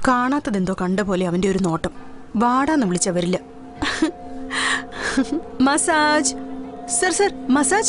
കാണാത്തതെന്തോ കണ്ട പോലെ അവന്റെ ഒരു നോട്ടം വാടാന്ന് വിളിച്ച വരില്ല massage sir sir massage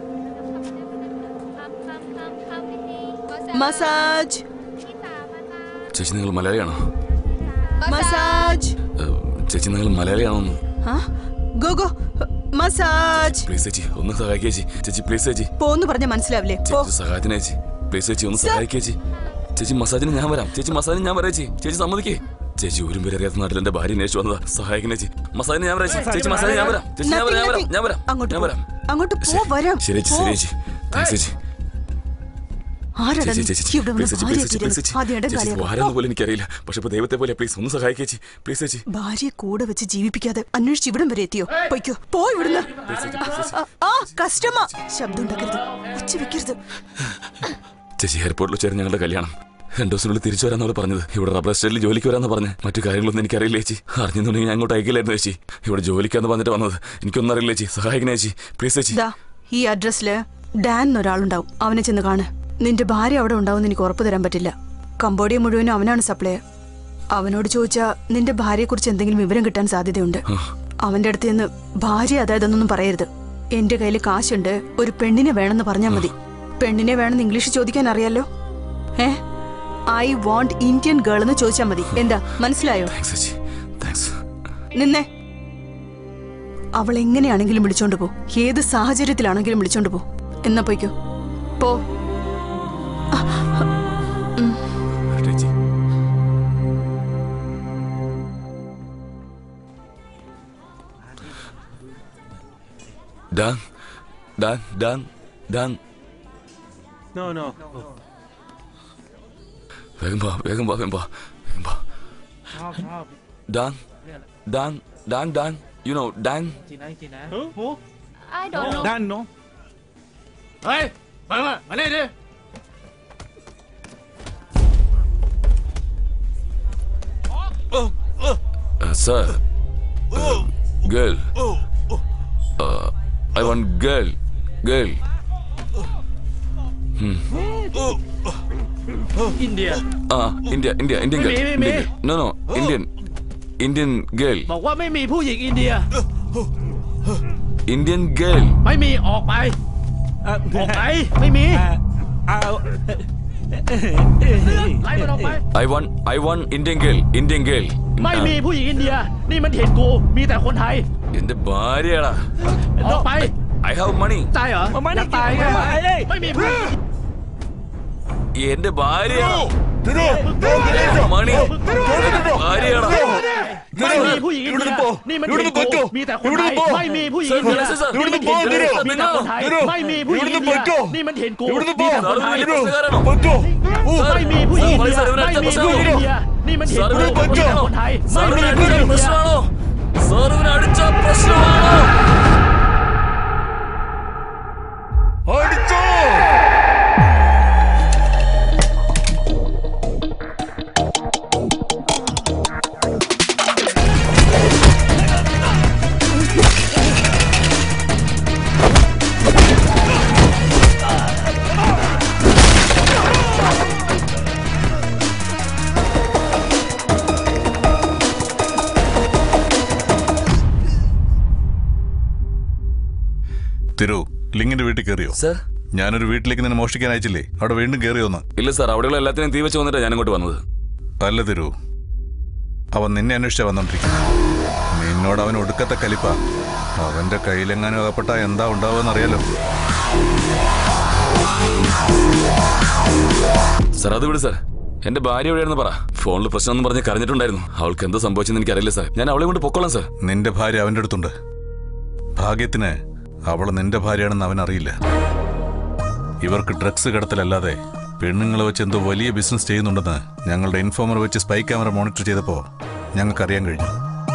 massage ചേച്ചി നിങ്ങൾ മലയാളിയാണോ മസാജ് ഏഹ്, ചേച്ചി നിങ്ങൾ മലയാളിയാണോ ആ ഗോ ഗോ മസാജ് പ്ലീസ് ചേച്ചി ഒന്ന് സഹായിക്കുക ചേച്ചി ചേച്ചി പ്ലീസ് ചേച്ചി പോന്ന് പറഞ്ഞ മനസ്സിലാവില്ലേ പോ ചേച്ചി സഹായത്തിന് ചേച്ചി പ്ലീസ് ചേച്ചി ഒന്ന് Sir. സഹായിക്കുക ചേച്ചി ചേച്ചി മസാജിന് ഞാൻ വരാം ചേച്ചി മസാജിന് ഞാൻ വരാം ചേച്ചി ചേച്ചി സമ്മതിക്കേ ചേച്ചി ഒരു പേര് അറിയാത്ത നാട്ടിൽ എന്റെ ഭാര്യ അന്വേഷിച്ചു വന്നതാ സഹായിക്കണേ ചേച്ചി മസാജിന് ഞാൻ വരാം ചേച്ചി. ചേച്ചി മസാജിന് ഞാൻ വരാം ചേച്ചി ഞാൻ വരാം ഞാൻ വരാം ഞാൻ വരാം അങ്ങോട്ട് ഞാൻ പോ. വരാം അങ്ങോട്ട് പോ ശരി. വരാം ശരി ചേച്ചി പോ. ശരി ചേച്ചി താങ്ക്സ് ചേച്ചി ആരാടാ ചേച്ചി നീ? ചേച്ചി ഇവിടെ വന്ന് പ്ലീസ് ചേച്ചി ഭാര്യയെ പ്ലീസ് ചേച്ചി പ്ലീസ് തീരുന്നു. ചേച്ചി ആദ്യം ഇടം ചേച്ചി കാലിയാക്കും. ആരാന്ന് പോലും എനിക്കറിയില്ല പക്ഷെ ഇപ്പൊ ദൈവത്തെ പോലെ പ്ലീസ് ഒന്ന് സഹായിക്കുക ചേച്ചി പ്ലീസ് ചേച്ചി ഭാര്യയെ കൂടെ വെച്ച് ജീവിപ്പിക്കാതെ അന്വേഷിച്ച് ഇവിടം വരെ എത്തിയോ പൊയ്ക്കോ പോ ഇവിടുന്ന് ആ, ആ കസ്റ്റമർ ശബ്ദം ഉണ്ടാക്കരുത് ഉച്ച വെക്കരുത് ചേച്ചി എയർപോർട്ടിൽ വെച്ചായിരുന്നു ഞങ്ങളുടെ കല്യാണം രണ്ടു ദിവസത്തിനുള്ളിൽ തിരിച്ചു വരാന്നാണ് പറഞ്ഞത് ഇവിടെ റബ്ബർ എസ്റ്റേറ്റിൽ ജോലിക്ക് വരാന്ന് പറഞ്ഞ് മറ്റു കാര്യങ്ങളൊന്നും എനിക്കറിയില്ല ചേച്ചി അറിഞ്ഞെന്നുണ്ടെങ്കിൽ ഞാൻ അങ്ങോട്ട് അയക്കില്ലായിരുന്നു ചേച്ചി ഇവിടെ ജോലിക്കാന്ന് പറഞ്ഞിട്ട് വന്നത് എനിക്കൊന്നും അറിയില്ല ചേച്ചി സഹായിക്കണേ ചേച്ചി പ്ലീസ് ചേച്ചി ദാ ഈ അഡ്രസ്സില് ഡാൻ എന്നൊരാളുണ്ടാവും അവനെ ചെന്ന് കാണ് നിന്റെ ഭാര്യ അവിടെ ഉണ്ടാവും എനിക്ക് ഉറപ്പ് തരാൻ പറ്റില്ല കംബോഡിയ മുഴുവനും അവനാണ് സപ്ലയർ അവനോട് ചോദിച്ചാ നിന്റെ ഭാര്യയെക്കുറിച്ച് എന്തെങ്കിലും വിവരം കിട്ടാൻ സാധ്യതയുണ്ട് അവന്റെ അടുത്ത് നിന്ന് ഭാര്യ അതായതൊന്നും പറയരുത് എന്റെ കയ്യിൽ കാശുണ്ട് ഒരു പെണ്ണിനെ വേണമെന്ന് പറഞ്ഞാൽ മതി പെണ്ണിനെ വേണമെന്ന് ഇംഗ്ലീഷ് ചോദിക്കാൻ അറിയാലോ ഏ ഐ വാണ്ട് ഇന്ത്യൻ ഗേൾ എന്ന് ചോദിച്ചാൽ മതി എന്താ മനസ്സിലായോ താങ്ക്സ് ചേച്ചി താങ്ക്സ് നിന്നെ അവൾ എങ്ങനെയാണെങ്കിലും വിളിച്ചോണ്ട് പോ ഏത് സാഹചര്യത്തിലാണെങ്കിലും വിളിച്ചോണ്ട് പോ എന്നാ പോയിക്കോ പോ ചേച്ചി Dan Dan Dan Dan No, no. വേഗം വാ വേഗം വാ വേഗം വാ വേഗം വാ Dan Dan Dan Dan you know Dan I don't know. Dan, no. เฮ้ยมามามาเลยดิ sir girl I want girl girl India. ആ India India Indian girl ไม่มีไม่มี no no Indian Indian girl บอกว่าไม่มีผู้หญิงอินเดีย Indian girl ไม่มีออกไป Uh, ออกไป ไม่มี I'll... ไล่มันออกไป I want I want Indian girl Indian girl ไม่มีผู้หญิงอินเดีย นี่มันเห็นกู มีแต่คนไทย എന്റെ ഭാര്യയാടാ ออกไป I have money ตายเหรอมันไม่ได้จะตายไงกินมันไม่ได้ไม่มีผู้หญิง എന്റെ ഭാര്യയാടാ മണി ഭാര്യയാടാ ไม่มีผู้หญิงอินเดีย นี่มันเห็นกู มีแต่คนไทย ไม่มีผู้หญิงอินเดีย Sir, sir, sir. นี่มันเห็นกูมีแต่คนไทย ไม่มีผู้หญิงอินเดีย นี่มันเห็นกู มีแต่คนไทย ไม่มีผู้หญิงอินเดีย ไม่มีผู้หญิงอินเดีย นี่มันเห็นกู มีแต่คนไทย ไม่มีผู้หญิงอินเดีย പ്രശ്നമാണോ സാറിന് അടിച്ച പ്രശ്നമാണോ തിരു ലിങ്ങിന്റെ വീട്ടിൽ കയറിയോ സർ ഞാനൊരു വീട്ടിലേക്ക് നിന്നെ മോഷ്ടിക്കാൻ അയച്ചില്ലേ അവിടെ വീണ്ടും കയറിയോന്ന് ഇല്ല സാർ അവിടെയുള്ള എല്ലാത്തിനെയും തീ വെച്ച് വന്നിട്ടാണ് ഞാൻ ഇങ്ങോട്ട് വന്നത് അല്ല തിരു അവൻ നിന്നെ അന്വേഷിച്ചാ വന്നോണ്ടിരിക്കുന്നു നിന്നോട് അവൻ ഒടുക്കത്തെ കലിപ്പ അവന്റെ കയ്യിലെങ്ങാനും അകപ്പെട്ട എന്താ ഉണ്ടാവുമെന്ന് അറിയാലോ സാർ അത് വിട് സാർ എന്റെ ഭാര്യ എവിടെയാണെന്ന് പറ ഫോണിൽ പ്രശ്നം പറഞ്ഞ് കരഞ്ഞിട്ടുണ്ടായിരുന്നു അവൾക്ക് എന്താ സംഭവിച്ചെന്ന് എനിക്കറിയില്ല സാർ ഞാൻ അവളെ കൊണ്ട് പൊക്കോളാം സാർ നിന്റെ ഭാര്യ അവന്റെ അടുത്തുണ്ട് ഭാഗ്യത്തിന് അവൾ നിന്റെ ഭാര്യയാണെന്ന് അവൻ അറിയില്ല ഇവർക്ക് ഡ്രഗ്സ് കടത്തലല്ലാതെ പെണ്ണുങ്ങളെ വെച്ച് എന്തോ വലിയ ബിസിനസ് ചെയ്യുന്നുണ്ടെന്ന് ഞങ്ങളുടെ ഇൻഫോമർ വെച്ച് സ്പൈ ക്യാമറ മോണിറ്റർ ചെയ്തപ്പോൾ ഞങ്ങൾക്കറിയാൻ കഴിഞ്ഞു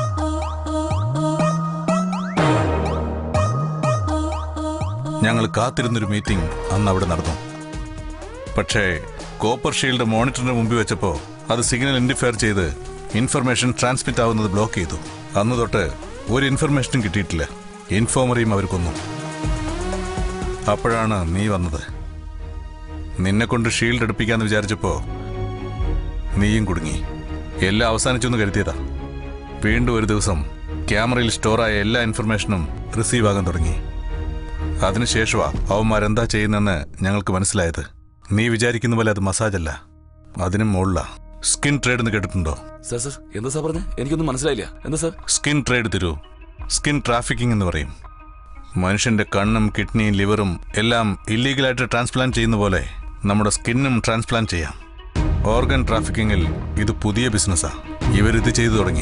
ഞങ്ങൾ കാത്തിരുന്നൊരു മീറ്റിംഗ് അന്ന് അവിടെ നടന്നു പക്ഷേ കോപ്പർ ഷീൽഡ് മോണിറ്ററിന് മുമ്പിൽ വെച്ചപ്പോൾ അത് സിഗ്നൽ ഇൻഡിഫയർ ചെയ്ത് ഇൻഫർമേഷൻ ട്രാൻസ്മിറ്റ് ആവുന്നത് ബ്ലോക്ക് ചെയ്തു അന്ന് തൊട്ട് ഒരു ഇൻഫർമേഷനും കിട്ടിയിട്ടില്ല ഇൻഫോമറേയും അവർ കൊന്നു അപ്പോഴാണ് നീ വന്നത് നിന്നെ കൊണ്ട് ഷീൽഡ് എടുപ്പിക്കാന്ന് വിചാരിച്ചപ്പോ നീയും കുടുങ്ങി എല്ലാം അവസാനിച്ചെന്ന് കരുതിയതാ വീണ്ടും ഒരു ദിവസം ക്യാമറയിൽ സ്റ്റോറായ എല്ലാ ഇൻഫർമേഷനും റിസീവ് ആകാൻ തുടങ്ങി അതിനുശേഷമാ അവന്മാരെന്താ ചെയ്യുന്നെന്ന് ഞങ്ങൾക്ക് മനസ്സിലായത് നീ വിചാരിക്കുന്ന പോലെ അത് മസാജല്ല അതിനും മുകളിലാ സ്കിൻ ട്രേഡ് എന്ന് കേട്ടിട്ടുണ്ടോ സാർ സാർ എന്താ സാർ പറഞ്ഞത് എനിക്കൊന്നും മനസ്സിലായില്ല എന്താ സാർ സ്കിൻ ട്രേഡ് തരൂ സ്കിൻ ട്രാഫിക്കിംഗ് എന്ന് പറയും മനുഷ്യന്റെ കണ്ണും കിഡ്നിയും ലിവറും എല്ലാം ഇല്ലീഗലായിട്ട് ട്രാൻസ്പ്ലാന്റ് ചെയ്യുന്ന പോലെ നമ്മുടെ സ്കിന്നും ട്രാൻസ്പ്ലാന്റ് ചെയ്യാം ഓർഗൻ ട്രാഫിക്കിങ്ങിൽ ഇത് പുതിയ ബിസിനസ്സാ ഇവരിത് ചെയ്തു തുടങ്ങി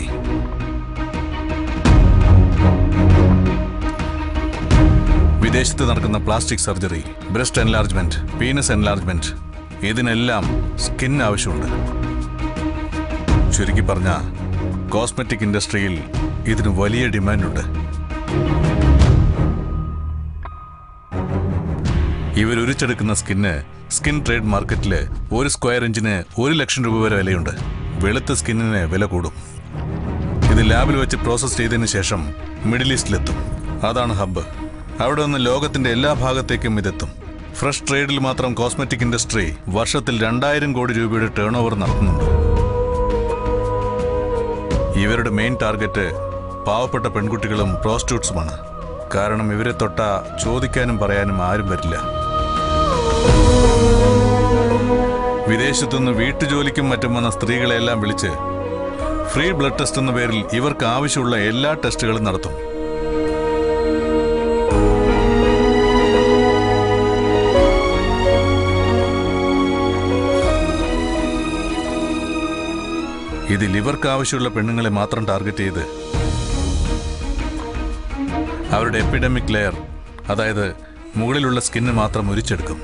വിദേശത്ത് നടക്കുന്ന plastic surgery breast enlargement penis enlargement ഇതിനെല്ലാം സ്കിൻ ആവശ്യമുണ്ട് ചുരുക്കി പറഞ്ഞ കോസ്മെറ്റിക് ഇൻഡസ്ട്രിയിൽ ഇതിന് വലിയ ഡിമാൻഡുണ്ട് ഇവരുരിച്ചെടുക്കുന്ന സ്കിന്ന് സ്കിൻ ട്രേഡ് മാർക്കറ്റിൽ ഒരു സ്ക്വയർ ഇഞ്ചിന് ഒരു ലക്ഷം രൂപ വരെ വിലയുണ്ട് വെളുത്ത സ്കിന്നിന് വില കൂടും ഇത് ലാബിൽ വെച്ച് പ്രോസസ് ചെയ്തതിന് ശേഷം മിഡിൽ ഈസ്റ്റിലെത്തും അതാണ് ഹബ്ബ് അവിടെ നിന്ന് ലോകത്തിന്റെ എല്ലാ ഭാഗത്തേക്കും ഇതെത്തും ഫ്രഷ് ട്രേഡിൽ മാത്രം കോസ്മെറ്റിക് ഇൻഡസ്ട്രി വർഷത്തിൽ രണ്ടായിരം കോടി രൂപയുടെ ടേൺ ഓവർ നടത്തുന്നുണ്ട് ഇവരുടെ മെയിൻ ടാർഗറ്റ് പാവപ്പെട്ട പെൺകുട്ടികളും പ്രോസ്റ്റിറ്റ്യൂട്ട്സുമാണ് കാരണം ഇവരെ തൊട്ട ചോദിക്കാനും പറയാനും ആരും വരില്ല വിദേശത്തുനിന്ന് വീട്ടുജോലിക്കും മറ്റും വന്ന സ്ത്രീകളെല്ലാം വിളിച്ച് ഫ്രീ ബ്ലഡ് ടെസ്റ്റ് എന്ന പേരിൽ ഇവർക്ക് ആവശ്യമുള്ള എല്ലാ ടെസ്റ്റുകളും നടത്തും ഇതിൽ ഇവർക്ക് ആവശ്യമുള്ള പെണ്ണുങ്ങളെ മാത്രം ടാർഗറ്റ് ചെയ്ത് അവരുടെ എപ്പിഡമിക് ലെയർ അതായത് മുകളിലുള്ള സ്കിന്ന് മാത്രം ഉരിച്ചെടുക്കും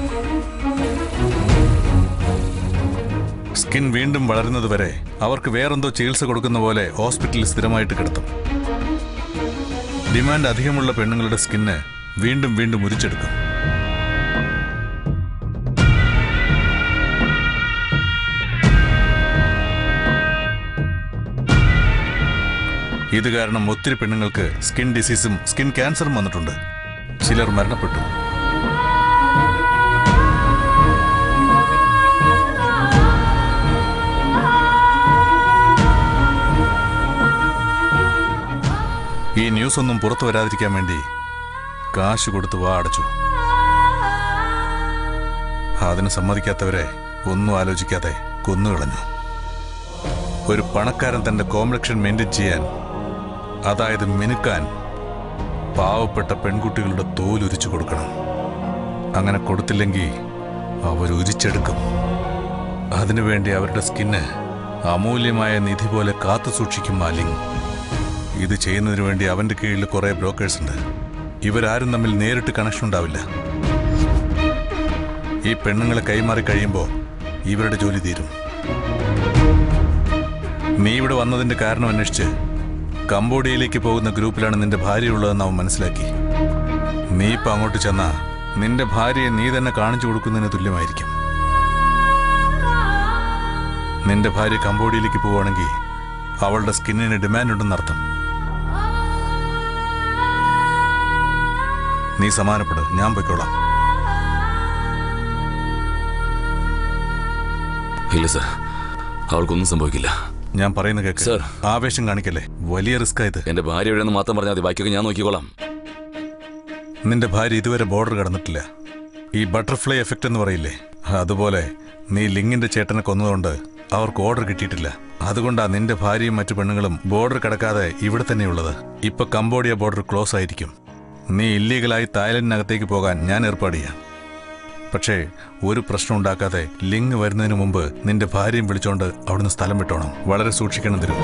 സ്കിൻ വീണ്ടും വളരുന്നതുവരെ അവർക്ക് വേറെന്തോ ചികിത്സ കൊടുക്കുന്ന പോലെ ഹോസ്പിറ്റലിൽ സ്ഥിരമായിട്ട് കിടത്തും ഡിമാൻഡ് അധികമുള്ള പെണ്ണുങ്ങളുടെ സ്കിന്ന് വീണ്ടും വീണ്ടും ഉരിച്ചെടുക്കും ഇത് കാരണം ഒത്തിരി പെണ്ണുങ്ങൾക്ക് സ്കിൻ ഡിസീസും സ്കിൻ ക്യാൻസറും വന്നിട്ടുണ്ട് ചിലർ മരണപ്പെട്ടു ഈ ന്യൂസ് ഒന്നും പുറത്തു വരാതിരിക്കാൻ വേണ്ടി കാശ് കൊടുത്ത് വാ അടച്ചു അതിന് സമ്മതിക്കാത്തവരെ ഒന്നും ആലോചിക്കാതെ കൊന്നുകളഞ്ഞു ഒരു പണക്കാരൻ തന്റെ കോംപ്ലക്ഷൻ മെയിൻറ്റെയിൻ ചെയ്യാൻ അതായത് മിനുക്കാൻ പാവപ്പെട്ട പെൺകുട്ടികളുടെ തോലുരിച്ചു കൊടുക്കണം അങ്ങനെ കൊടുത്തില്ലെങ്കിൽ അവരുരിച്ചെടുക്കും അതിനുവേണ്ടി അവരുടെ സ്കിന്ന് അമൂല്യമായ നിധി പോലെ കാത്തു സൂക്ഷിക്കും മാലിംഗ് ഇത് ചെയ്യുന്നതിന് വേണ്ടി അവന്റെ കീഴിൽ കുറെ ബ്രോക്കേഴ്സ് ഉണ്ട് ഇവരാരും തമ്മിൽ നേരിട്ട് കണക്ഷൻ ഉണ്ടാവില്ല ഈ പെണ്ണുങ്ങളെ കൈമാറി കഴിയുമ്പോൾ ഇവരുടെ ജോലി തീരും നീ ഇവിടെ വന്നതിന്റെ കാരണം അന്വേഷിച്ച് കംബോഡിയയിലേക്ക് പോകുന്ന ഗ്രൂപ്പിലാണ് നിന്റെ ഭാര്യ ഉള്ളതെന്ന് അവൻ മനസ്സിലാക്കി നീ ഇപ്പൊ അങ്ങോട്ട് ചെന്നാ നിന്റെ ഭാര്യയെ നീ തന്നെ കാണിച്ചു കൊടുക്കുന്നതിന് തുല്യമായിരിക്കും നിന്റെ ഭാര്യ കംബോഡിയയിലേക്ക് പോവുകയാണെങ്കിൽ അവളുടെ സ്കിന്നിന് ഡിമാൻഡ് ഉണ്ടെന്നർത്ഥം നീ സമാനപ്പെട് ഞാൻ പൊയ്ക്കോളാം ഇല്ല സാർ അവൾക്കൊന്നും സംഭവിക്കില്ല ഞാൻ പറയുന്ന കേക്ക് സർ. ആവേശം കാണിക്കല്ലേ വലിയ റിസ്ക് ഇത് എന്റെ ഭാര്യ എവിടെയെന്ന് മാത്രം പറഞ്ഞാൽ മതി ബാക്കിയൊക്കെ ഞാൻ നോക്കിക്കോളാം നിന്റെ ഭാര്യ ഇതുവരെ ബോർഡർ കടന്നിട്ടില്ല ഈ ബട്ടർഫ്ലൈ എഫക്റ്റ് എന്ന് പറയില്ലേ അതുപോലെ നീ ലിങ്ങിന്റെ ചേട്ടനെ കൊന്നതുകൊണ്ട് അവർക്ക് ഓർഡർ കിട്ടിയിട്ടില്ല അതുകൊണ്ടാ നിന്റെ ഭാര്യയും മറ്റു പെണ്ണുങ്ങളും ബോർഡർ കടക്കാതെ ഇവിടെ തന്നെയുള്ളത് ഇപ്പൊ കംബോഡിയ ബോർഡർ ക്ലോസ് ആയിരിക്കും നീ ഇല്ലീഗലായി തായ്ലൻഡിനകത്തേക്ക് പോകാൻ ഞാൻ ഏർപ്പാട് ചെയ്യാം പക്ഷേ ഒരു പ്രശ്നം ഉണ്ടാക്കാതെ ലിങ് വരുന്നതിന് മുമ്പ് നിന്റെ ഭാര്യയും വിളിച്ചോണ്ട് അവിടുന്ന് സ്ഥലം വിട്ടോണം വളരെ സൂക്ഷിക്കണം തരും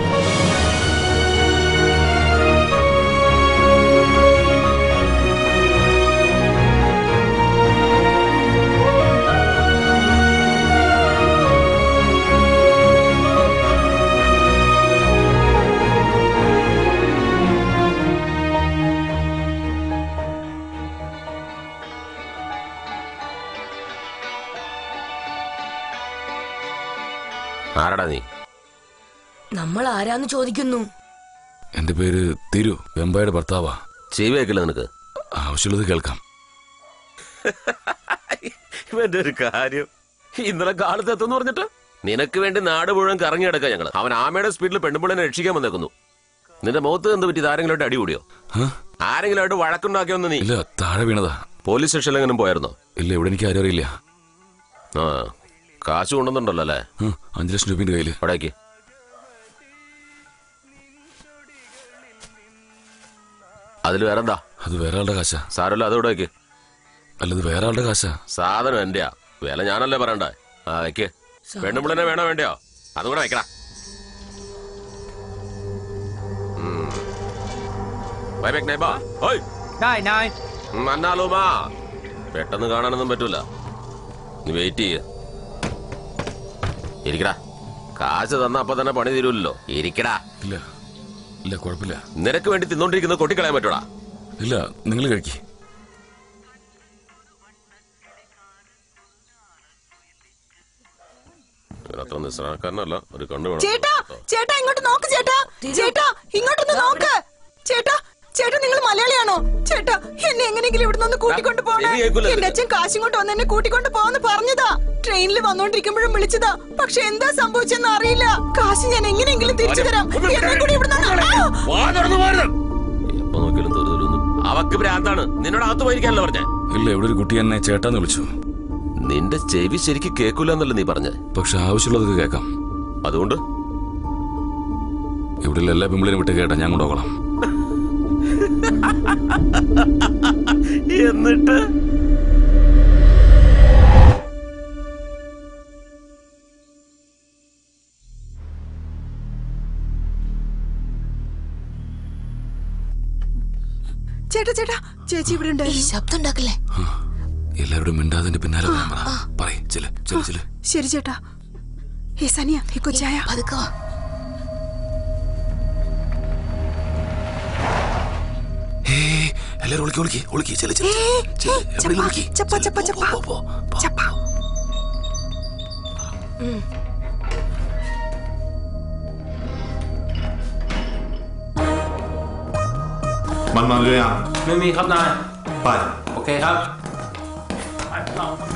ആരടാ നീ നമ്മൾ ആരാന്ന് ചോദിക്കുന്നു എന്റെ പേര് തിരു വെമ്പായുടെ ഭർത്താവാ ചെവി വെക്കില്ല നിനക്ക് ആവശ്യമുള്ളത് കേൾക്കാം ഇവന്റെ ഒരു കാര്യം ഇന്നലെ കാലത്ത് എത്തുമെന്ന് പറഞ്ഞിട്ട് നിനക്ക് വേണ്ടി നാട് മുഴുവൻ കറങ്ങി കിടക്കുക ഞങ്ങൾ അവൻ ആമയുടെ സ്പീഡിൽ പെണ്ണുപിള്ളനെ രക്ഷിക്കാൻ വന്നേക്കുന്നു നിന്റെ മുഖത്ത് എന്ത് പറ്റി ആരെങ്കിലും അടി കൂടിയോ ആ? ആരെങ്കിലും ആയിട്ട് വഴക്കുണ്ടാക്കിയൊന്ന് നീ ഇല്ല താഴെ വീണതാ പോലീസ് സ്റ്റേഷനിലെങ്കിലും പോയായിരുന്നോ ഇല്ല ഇവിടെ എനിക്ക് ആരും അറിയില്ല ആ കാശ് കൊണ്ടുവന്നുണ്ടല്ലോ അല്ലേ ആ, അഞ്ച് ലക്ഷം രൂപയുടെ കയ്യില് അവിടേക്ക് അതിൽ വേറെന്താ അത് വേറെ ആളുടെ കാശാ സാരല്ല അത് ഇവിടേക്ക് അല്ലത് വേറെ ആളുടെ കാശാ സാധനം എന്റെയാ വില ഞാനല്ലേ പറയണ്ടേ ആ വെക്ക് പെണ്ണുമ്പിളിനെ വേണോ വേണ്ടയോ അതും കൂടെ വെക്കടാ ഉം. ബൈ ബൈ നൈബാ. ഓയ്. Nine, nine. ഉം, അന്നാലുമാ പെട്ടെന്ന് കാണാനൊന്നും പറ്റൂല നീ വെയിറ്റ് ചെയ്യ ഇരിക്കടാ കാശ് തന്ന അപ്പൊ തന്നെ പണി തീരുമല്ലോ ഇരിക്കടാ ഇല്ല ഇല്ല കുഴപ്പമില്ല നിനക്ക് വേണ്ടി തിന്നോണ്ടിരിക്കുന്നത് കൊട്ടിക്കളയാൻ പറ്റൂടാ ഇല്ല നിങ്ങൾ കഴിക്ക് അത്ര നിസ്സാരക്കാരനല്ല ഒരു കണ്ണു വേണം ചേട്ടാ ചേട്ടാ ഇങ്ങോട്ട് നോക്ക് ചേട്ടാ ചേട്ടാ ഇങ്ങോട്ടൊന്ന് നോക്ക് ചേട്ടാ ചേട്ടാ നിങ്ങൾ മലയാളിയാണോ ചേട്ടാ എന്നെ എങ്ങനെയെങ്കിലും ഇവിടെ നിന്ന് കൂട്ടിക്കൊണ്ട് പോണേ ചെവി കേൾക്കൂല എന്റെ നിനക്ക്. അച്ഛൻ കാശും കൊണ്ട് വന്ന് എന്നെ കൂട്ടിക്കൊണ്ട് പോന്ന് പറഞ്ഞതാ ട്രെയിനിൽ വന്നോണ്ടിരിക്കുമ്പോഴും വിളിച്ചതാ പക്ഷെ എന്താ സംഭവിച്ചെന്ന് അറിയില്ല കാശ് ഞാൻ എങ്ങനെയെങ്കിലും തിരിച്ചു തരാം എന്നെ കൂടി ഇവിടെ എപ്പോ നോക്കിയാലും തൊരുതൊരുന്നു അവക്ക് ഭ്രാന്താണ് നിന്നോട് അകത്ത് പോയിരിക്കാനല്ലോ പറഞ്ഞേ ഇല്ല ഇവിടെ ഒരു കുട്ടി എന്നെ ചേട്ടാന്ന് വിളിച്ചു നിന്റെ ചെവി ശരിക്ക് കേൾക്കൂല എന്നല്ലേ നീ പറഞ്ഞേ പക്ഷെ ആവശ്യമുള്ളതൊക്കെ കേൾക്കാം അതുകൊണ്ട് ഇവിടെ എല്ലാ പെമ്പിളിനും വിട്ട് കേട്ടാ ഞാൻ കൊണ്ടുപോകണം എന്നിട്ട് ചേട്ടാ ചേട്ടാ ചേച്ചി ഇവിടെ ഈ ഉണ്ടായിരുന്നു ശബ്ദം ഉണ്ടാക്കല്ലേ എല്ലാവരോടും മിണ്ടാതിന്റെ പിന്നാലെ വരാൻ പറ പറയ് ചെല് ചെല് ചെല് ശരി ചേട്ടാ ഹേ സനിയ ഹേ കൊച്ചായ പതുക്കെ വാ. ഏയ്, എല്ലാവരും ഒളിക്കി ഒളിക്കി ഒളിക്കി ചെല് ചെല് ഏയ്, ചെല്. ഏയ്, എവിടെയെങ്കിലും ചപ്പ, ഒളിക്ക്. ചപ്പ, ചെല്. ചപ്പ, പോ, ചപ്പ. പോ, പോ, പോ. ചപ്പ มันมาเรื่องไม่มีครับนายไปโอเคครับ